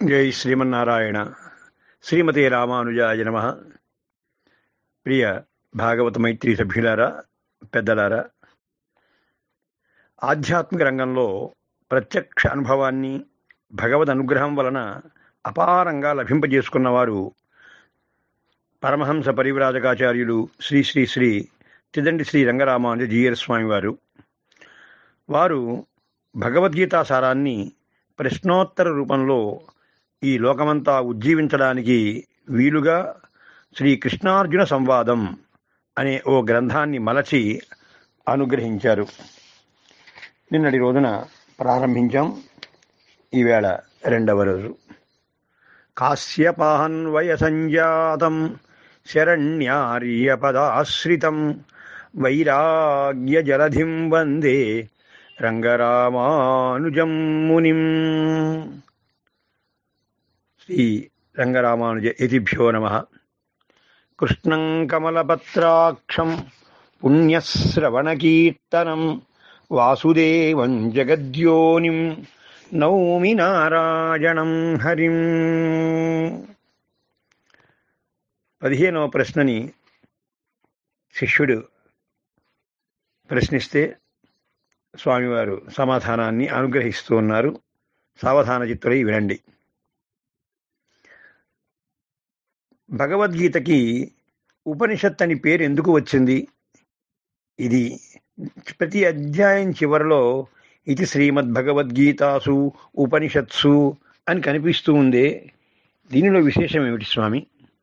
జై శ్రీమన్నారాయణ శ్రీమతి రామానుజాయ నమ ప్రియ భాగవత మైత్రి సభ్యులారా పెద్దలారా ఆధ్యాత్మిక రంగంలో ప్రత్యక్ష అనుభవాన్ని భగవద్ అనుగ్రహం వలన అపారంగా లభింపజేసుకున్నవారు పరమహంస పరివ్రాజకాచార్యులు శ్రీ శ్రీ శ్రీ తిదండి శ్రీ రంగరామానుజ జీయర్ స్వామి వారు వారు భగవద్గీతా సారాన్ని ప్రశ్నోత్తర రూపంలో ఈ లోకమంతా ఉజ్జీవించడానికి వీలుగా శ్రీ కృష్ణార్జున సంవాదం అనే ఓ గ్రంథాన్ని మలచి అనుగ్రహించారు నిన్నటి రోజున ప్రారంభించాం ఈవేళ రెండవ రోజు కాశ్యపాన్వయ సంజాతం శరణ్యార్యపదాశ్రితం వైరాగ్య జలధిం వందే రంగరామానుజం మునిం శ్రీ రంగరామానుజ యతిభ్యో నమ కృష్ణం కమలపత్రాక్షం పుణ్యశ్రవణకీర్తనం వాసుదేవం జగద్యోనిం నౌమి నారాయణం హరిం పదిహేనవ ప్రశ్నని శిష్యుడు ప్రశ్నిస్తే స్వామివారు సమాధానాన్ని అనుగ్రహిస్తూ ఉన్నారు సావధాన చిత్తులై వినండి భగవద్గీతకి ఉపనిషత్ అని పేరు ఎందుకు వచ్చింది ఇది ప్రతి అధ్యాయం చివరిలో ఇది శ్రీమద్భగవద్గీతాసు ఉపనిషత్సు అని కనిపిస్తూ ఉందే దీనిలో విశేషం ఏమిటి స్వామి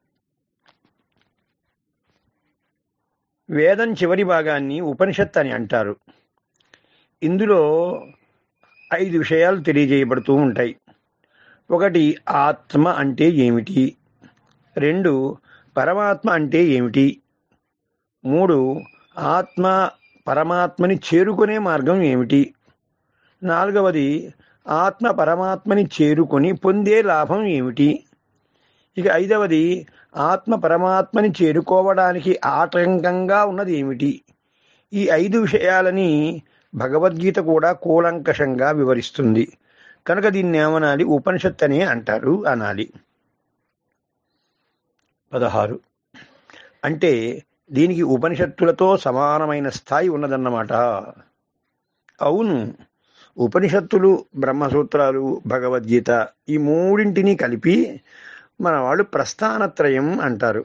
వేదం చివరి భాగాన్ని ఉపనిషత్ అని అంటారు ఇందులో ఐదు విషయాలు తెలియజేయబడుతూ ఉంటాయి ఒకటి ఆత్మ అంటే ఏమిటి రెండు పరమాత్మ అంటే ఏమిటి మూడు ఆత్మ పరమాత్మని చేరుకునే మార్గం ఏమిటి నాలుగవది ఆత్మ పరమాత్మని చేరుకొని పొందే లాభం ఏమిటి ఇక ఐదవది ఆత్మ పరమాత్మని చేరుకోవడానికి ఆటంకంగా ఉన్నది ఏమిటి ఈ ఐదు విషయాలని భగవద్గీత కూడా కూలంకషంగా వివరిస్తుంది కనుక దీన్ని ఏమనాలి ఉపనిషత్ అనే అంటారు అనాలి పదహారు అంటే దీనికి ఉపనిషత్తులతో సమానమైన స్థాయి ఉన్నదన్నమాట అవును ఉపనిషత్తులు బ్రహ్మసూత్రాలు భగవద్గీత ఈ మూడింటిని కలిపి మన వాళ్ళు ప్రస్థానత్రయం అంటారు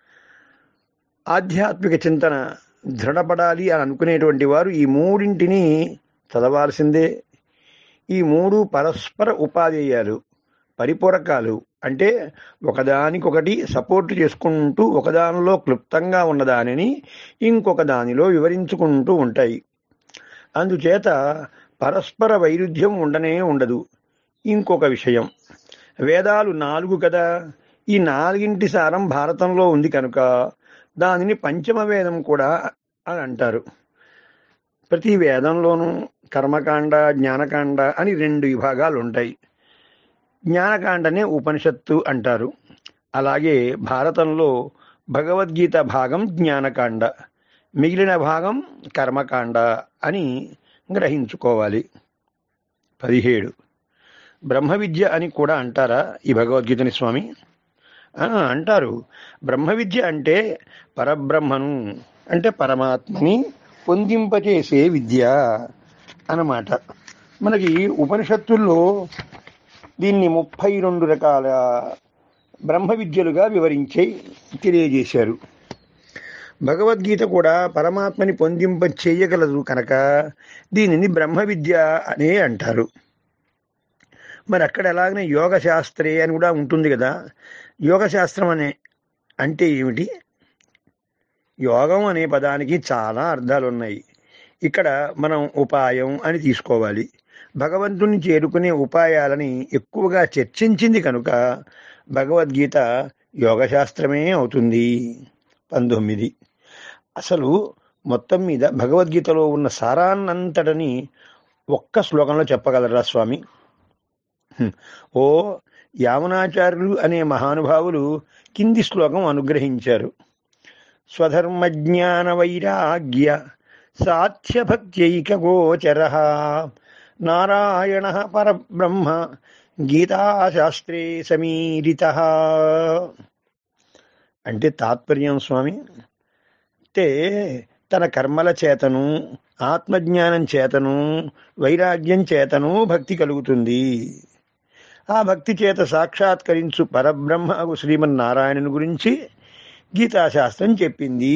ఆధ్యాత్మిక చింతన దృఢపడాలి అని అనుకునేటువంటి వారు ఈ మూడింటిని చదవాల్సిందే ఈ మూడు పరస్పర ఉపాధేయాలు పరిపూరకాలు అంటే ఒకదానికొకటి సపోర్ట్ చేసుకుంటూ ఒకదానిలో క్లుప్తంగా ఉన్నదానిని ఇంకొక దానిలో వివరించుకుంటూ ఉంటాయి అందుచేత పరస్పర వైరుధ్యం ఉండనే ఉండదు ఇంకొక విషయం వేదాలు నాలుగు కదా ఈ నాలుగింటి సారం భారతంలో ఉంది కనుక దానిని పంచమ వేదం కూడా అని అంటారు ప్రతి వేదంలోనూ కర్మకాండ జ్ఞానకాండ అని రెండు విభాగాలు ఉంటాయి జ్ఞానకాండనే ఉపనిషత్తు అంటారు అలాగే భారతంలో భగవద్గీత భాగం జ్ఞానకాండ మిగిలిన భాగం కర్మకాండ అని గ్రహించుకోవాలి పదిహేడు బ్రహ్మ విద్య అని కూడా అంటారా ఈ భగవద్గీతని స్వామి అంటారు బ్రహ్మ విద్య అంటే పరబ్రహ్మను అంటే పరమాత్మని పొందింపచేసే విద్య అన్నమాట మనకి ఉపనిషత్తుల్లో దీన్ని ముప్పై రెండు రకాల బ్రహ్మ విద్యలుగా వివరించే తెలియజేశారు భగవద్గీత కూడా పరమాత్మని పొందింప చేయగలదు కనుక దీనిని బ్రహ్మ విద్య అనే అంటారు మరి అక్కడ ఎలాగనే యోగ శాస్త్రే అని కూడా ఉంటుంది కదా యోగ శాస్త్రం అనే అంటే ఏమిటి యోగం అనే పదానికి చాలా అర్థాలు ఉన్నాయి ఇక్కడ మనం ఉపాయం అని తీసుకోవాలి భగవంతుని చేరుకునే ఉపాయాలని ఎక్కువగా చర్చించింది కనుక భగవద్గీత యోగశాస్త్రమే అవుతుంది పంతొమ్మిది అసలు మొత్తం మీద భగవద్గీతలో ఉన్న సారాన్నంతటని ఒక్క శ్లోకంలో చెప్పగలరా స్వామి ఓ యామునాచార్యులు అనే మహానుభావులు కింది శ్లోకం అనుగ్రహించారు స్వధర్మజ్ఞాన వైరాగ్య సాధ్యభక్త్యైక గోచర నారాయణ పరబ్రహ్మ గీతాశాస్త్రే సమీరిత అంటే తాత్పర్యం స్వామి అంటే తన కర్మల చేతను ఆత్మజ్ఞానం చేతను వైరాగ్యం చేతను భక్తి కలుగుతుంది ఆ భక్తి చేత సాక్షాత్కరించు పరబ్రహ్మకు శ్రీమన్నారాయణుని గురించి గీతాశాస్త్రం చెప్పింది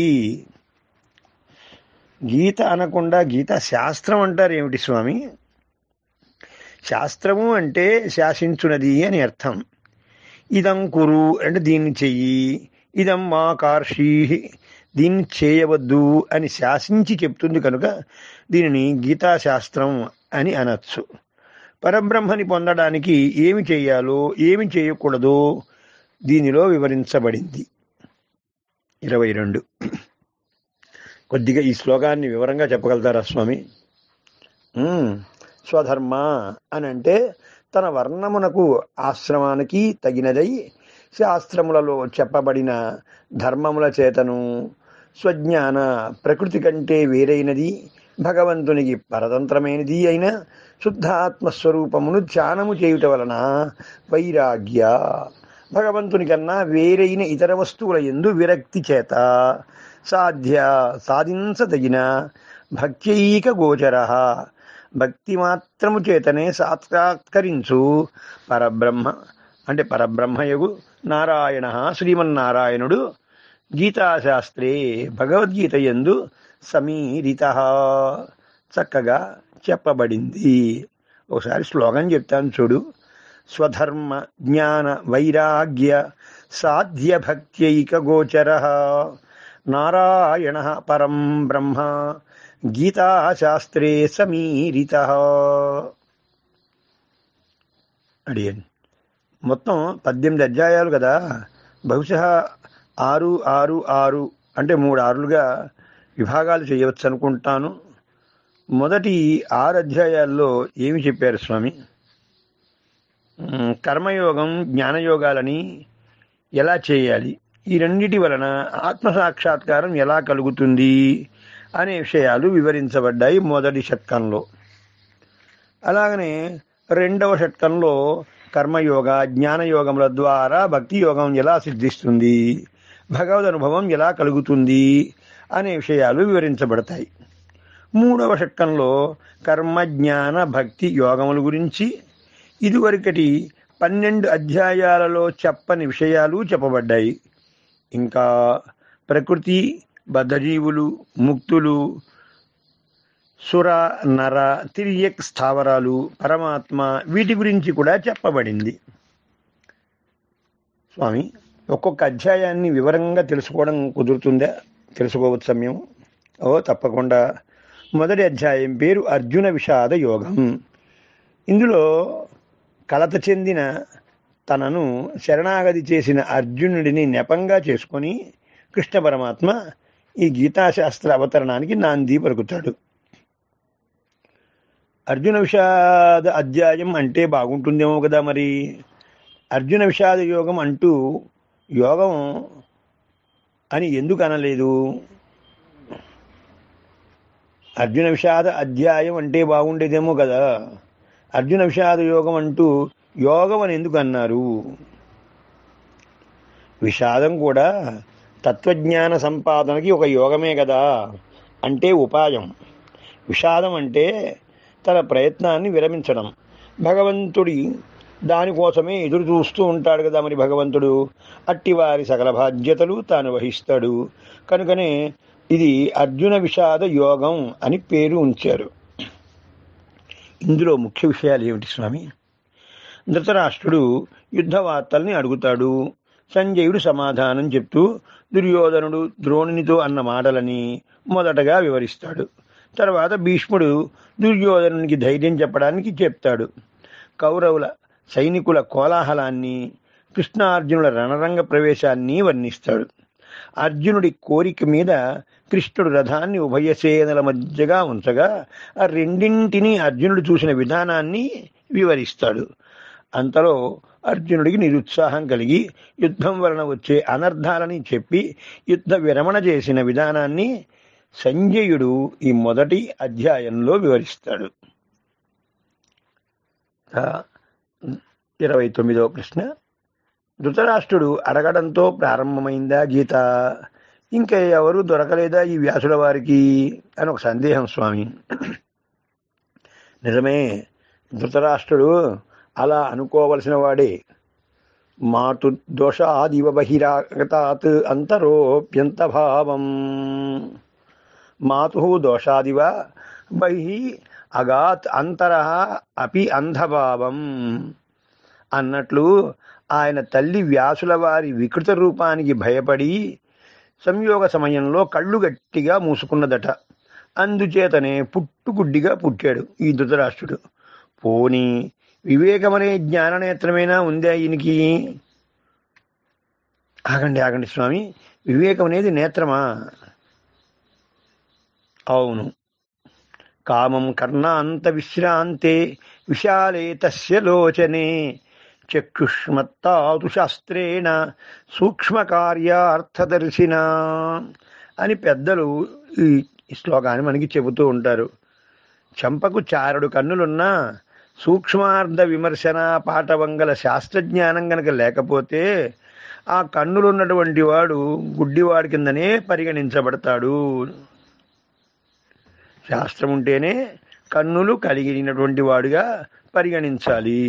గీత అనకుండా గీతా శాస్త్రం అంటారు ఏమిటి స్వామి శాస్త్రము అంటే శాసించున్నది అని అర్థం ఇదం కురు అంటే దీన్ని చెయ్యి ఇదం మా కార్షీ దీన్ని చేయవద్దు అని శాసించి చెప్తుంది కనుక దీనిని గీతాశాస్త్రం అని అనొచ్చు పరబ్రహ్మని పొందడానికి ఏమి చేయాలో ఏమి చేయకూడదో దీనిలో వివరించబడింది ఇరవై రెండు కొద్దిగా ఈ శ్లోకాన్ని వివరంగా చెప్పగలుగుతారా స్వామి ఉమ్, స్వధర్మ అని అంటే తన వర్ణమునకు ఆశ్రమానికి తగినదై శాస్త్రములలో చెప్పబడిన ధర్మముల చేతను స్వజ్ఞాన ప్రకృతి కంటే వేరైనది భగవంతునికి పరతంత్రమైనది అయిన శుద్ధాత్మస్వరూపమును ధ్యానము చేయుట వలన వైరాగ్య భగవంతుని కన్నా వేరైన ఇతర వస్తువుల ఎందు విరక్తి చేత సాధ్య సాధించదగిన భక్త్యైక గోచర భక్తి మాత్రము చేతనే సాక్షాత్కరించు పరబ్రహ్మ అంటే పరబ్రహ్మయగు నారాయణ శ్రీమన్నారాయణుడు గీతాశాస్త్రే భగవద్గీత యందు సమీరిత చక్కగా చెప్పబడింది ఒకసారి శ్లోకం చెప్తాను చూడు స్వధర్మ జ్ఞాన వైరాగ్య సాధ్య భక్త్యైక గోచర నారాయణ పరం బ్రహ్మ గీతాశాస్త్రే సమీరిత అడిగాను మొత్తం పద్దెనిమిది అధ్యాయాలు కదా బహుశా ఆరు ఆరు ఆరు అంటే మూడు ఆరులుగా విభాగాలు చేయవచ్చు అనుకుంటాను మొదటి ఆరు అధ్యాయాల్లో ఏమి చెప్పారు స్వామి ఉమ్, కర్మయోగం జ్ఞానయోగాలని ఎలా చేయాలి ఈ రెండిటి వలన ఆత్మ సాక్షాత్కారం ఎలా కలుగుతుంది అనే విషయాలు వివరించబడ్డాయి మొదటి షట్కంలో అలాగనే రెండవ షట్కంలో కర్మయోగ జ్ఞానయోగముల ద్వారా భక్తి యోగం ఎలా సిద్ధిస్తుంది భగవద్ అనుభవం ఎలా కలుగుతుంది అనే విషయాలు వివరించబడతాయి మూడవ షట్కంలో కర్మ జ్ఞాన భక్తి యోగముల గురించి ఇదివరకటి పన్నెండు అధ్యాయాలలో చెప్పని విషయాలు చెప్పబడ్డాయి ఇంకా ప్రకృతి బద్ధజీవులు ముక్తులు సుర నర తిరియక్ స్థావరాలు పరమాత్మ వీటి గురించి కూడా చెప్పబడింది స్వామి ఒక్కొక్క అధ్యాయాన్ని వివరంగా తెలుసుకోవడం కుదురుతుందా తెలుసుకోవచ్చా మేము ఓ తప్పకుండా మొదటి అధ్యాయం పేరు అర్జున విషాద యోగం ఇందులో కలత చెందిన తనను శరణాగతి చేసిన అర్జునుడిని నెపంగా చేసుకొని కృష్ణ పరమాత్మ ఈ గీతాశాస్త్ర అవతరణానికి నాంది పలుకుతాడు అర్జున విషాద అధ్యాయం అంటే బాగుంటుందేమో కదా మరి అర్జున విషాద యోగం అంటూ యోగం అని ఎందుకు అనలేదు అర్జున విషాద అధ్యాయం అంటే బాగుండేదేమో కదా అర్జున విషాద యోగం అంటూ యోగం అని ఎందుకు అన్నారు విషాదం కూడా తత్వజ్ఞాన సంపాదనకి ఒక యోగమే కదా అంటే ఉపాయం విషాదం అంటే తన ప్రయత్నాన్ని విరమించడం భగవంతుడి దానికోసమే ఎదురు చూస్తూ ఉంటాడు కదా మరి భగవంతుడు అట్టివారి సకల బాధ్యతలు తాను వహిస్తాడు కనుకనే ఇది అర్జున విషాద యోగం అని పేరు ఉంచారు ఇందులో ముఖ్య విషయాలు ఏమిటి స్వామి ధృతరాష్ట్రుడు యుద్ధ వార్తల్ని అడుగుతాడు సంజయుడు సమాధానం చెప్తూ దుర్యోధనుడు ద్రోణునితో అన్న మాటలని మొదటగా వివరిస్తాడు తర్వాత భీష్ముడు దుర్యోధనునికి ధైర్యం చెప్పడానికి చెప్తాడు కౌరవుల సైనికుల కోలాహలాన్ని కృష్ణార్జునుల రణరంగ ప్రవేశాన్ని వర్ణిస్తాడు అర్జునుడి కోరిక మీద కృష్ణుడు రథాన్ని ఉభయ సేనల మధ్యగా ఉంచగా ఆ రెండింటినీ అర్జునుడు చూసిన విధానాన్ని వివరిస్తాడు అంతలో అర్జునుడికి నిరుత్సాహం కలిగి యుద్ధం వలన వచ్చే అనర్థాలని చెప్పి యుద్ధ విరమణ చేసిన విధానాన్ని సంజయుడు ఈ మొదటి అధ్యాయంలో వివరిస్తాడు ఆ, ఇరవై తొమ్మిదవ ప్రశ్న ధృతరాష్ట్రుడు అడగడంతో ప్రారంభమైందా గీత ఇంకా ఎవరు దొరకలేదా ఈ వ్యాసుల వారికి అని ఒక సందేహం స్వామి నిజమే ధృతరాష్ట్రుడు అలా అనుకోవలసిన వాడే మాతు దోషాదివ బహిరాగతాత్ అంతరోప్యంత భావం మాతు దోషాదివ బహి అగాత్ అంతర అపి అంధభావం అన్నట్లు ఆయన తల్లి వ్యాసుల వారి వికృత రూపానికి భయపడి సంయోగ సమయంలో కళ్ళు గట్టిగా మూసుకున్నదట అందుచేతనే పుట్టుగుడ్డిగా పుట్టాడు ఈ ధృతరాష్ట్రుడు పోని వివేకమనే జ్ఞాననేత్రమైనా ఉందా ఈయనకి ఆగండి ఆగండి స్వామి వివేకం అనేది నేత్రమా అవును కామం కర్ణాంత విశ్రాంతే విశాలే తస్య లోచనే చక్షుష్మత్తాతు శాస్త్రేణ సూక్ష్మకార్యార్థదర్శిన అని పెద్దలు ఈ శ్లోకాన్ని మనకి చెబుతూ ఉంటారు చంపకు చారడు కన్నులున్నా సూక్ష్మార్థ విమర్శన పాఠవంగల శాస్త్రజ్ఞానం గనక లేకపోతే ఆ కన్నులున్నటువంటి వాడు గుడ్డివాడి కిందనే పరిగణించబడతాడు శాస్త్రం ఉంటేనే కన్నులు కలిగినటువంటి వాడుగా పరిగణించాలి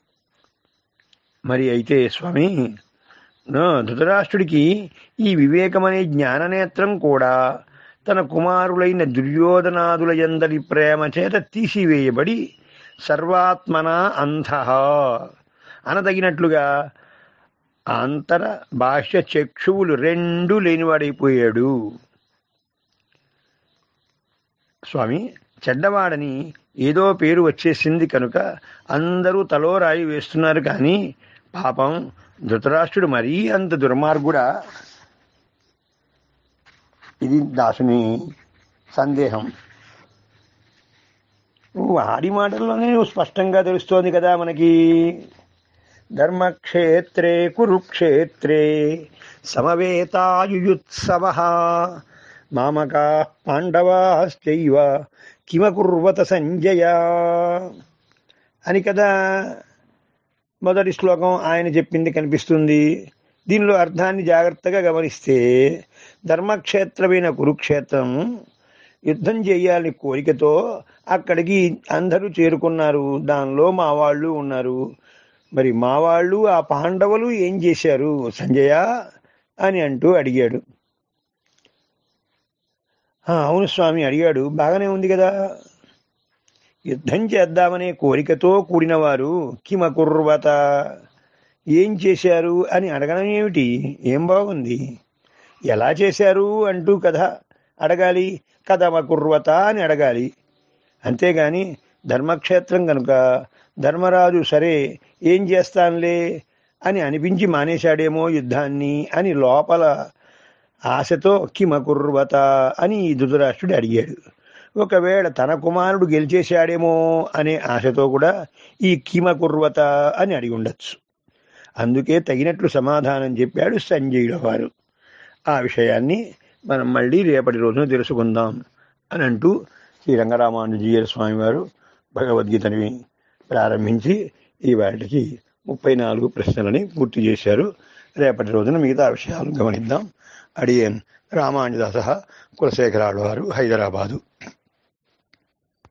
మరి అయితే స్వామి నా ధృతరాష్ట్రుడికి ఈ వివేకమనే జ్ఞాననేత్రం కూడా తన కుమారులైన దుర్యోధనాదుల ఎందరి ప్రేమ చేత తీసివేయబడి సర్వాత్మన అంధ అనదగినట్లుగా అంతర బాహ్య చక్షువులు రెండు లేనివాడైపోయాడు స్వామి చెడ్డవాడని ఏదో పేరు వచ్చేసింది కనుక అందరూ తలో రాయి వేస్తున్నారు కానీ పాపం ధృతరాష్ట్రుడు మరీ అంత దుర్మార్గుడా ఇది దాసుని సందేహం వాడి మాటల్లోనే స్పష్టంగా తెలుస్తోంది కదా మనకి ధర్మక్షేత్రే కురుక్షేత్రే సమవేతాయుయుత్సవ మామకా పాండవాశ్చైవ కిమకుర్వత సంజయ అని కదా మొదటి శ్లోకం ఆయన చెప్పింది కనిపిస్తుంది దీనిలో అర్థాన్ని జాగ్రత్తగా గమనిస్తే ధర్మక్షేత్రమైన కురుక్షేత్రం యుద్ధం చేయాలని కోరికతో అక్కడికి అందరూ చేరుకున్నారు దానిలో మా వాళ్ళు ఉన్నారు మరి మా వాళ్ళు ఆ పాండవులు ఏం చేశారు సంజయ అని అంటూ అడిగాడు "ఆ, అవును స్వామి అడిగాడు బాగానే ఉంది కదా యుద్ధం చేద్దామనే కోరికతో కూడిన వారు కిమకుర్వత ఏం చేశారు అని అడగడం ఏమిటి ఏం బాగుంది ఎలా చేశారు అంటూ కథ అడగాలి కథమకుర్వత అని అడగాలి అంతేగాని ధర్మక్షేత్రం కనుక ధర్మరాజు సరే ఏం చేస్తానులే అని అనిపించి మానేశాడేమో యుద్ధాన్ని అని లోపల ఆశతో కిమకుర్వత అని ఈ ధృతరాష్ట్రుడు అడిగాడు ఒకవేళ తన కుమారుడు గెలిచేశాడేమో అనే ఆశతో కూడా ఈ కిమకుర్వత అని అడిగి ఉండొచ్చు అందుకే తగినట్లు సమాధానం చెప్పాడు సంజయుల వారు ఆ విషయాన్ని మనం మళ్ళీ రేపటి రోజున తెలుసుకుందాం అని అంటూ శ్రీ రంగరామానుజీయ స్వామి వారు భగవద్గీతని ప్రారంభించి ఈ వాటికి ముప్పై నాలుగు ప్రశ్నలని పూర్తి చేశారు రేపటి రోజున మిగతా విషయాలు గమనిద్దాం అడియన్ రామానుజదాస కులశేఖరాడు వారు హైదరాబాదు